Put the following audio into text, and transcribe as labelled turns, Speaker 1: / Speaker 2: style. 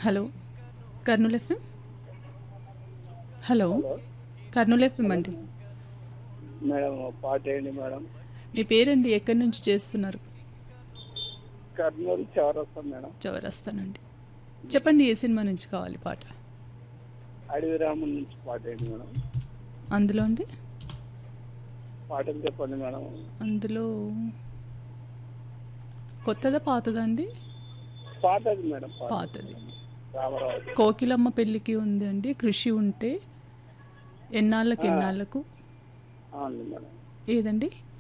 Speaker 1: hello Kurnool FM hello Kurnool FM అండి
Speaker 2: madam పాట ఏంటి మేడం
Speaker 1: మీ పేరండి ఎక్కడి నుంచి చేస్తున్నారు
Speaker 2: కర్నూలు చౌరస్తా మేడం
Speaker 1: చౌరస్తానండి చెప్పండి ఏ సినిమా నుంచి కావాలి పాట
Speaker 2: అడవి రాముల నుంచి పాట ఏంటి మేడం
Speaker 1: అందులో అండి
Speaker 2: పాటలు చెప్పండి మేడం
Speaker 1: అందులో కొత్తదా పాతదా అండి
Speaker 2: పాతది మేడం పాత
Speaker 1: పాతది
Speaker 2: రామరాజు
Speaker 1: కోకిలమ్మ పెళ్ళికి ఉంది అండి కృషి ఉంటే ఎన్నాళ్ళకి ఎన్నాళ్ళకు
Speaker 2: అవును మేడం
Speaker 1: ఏదండి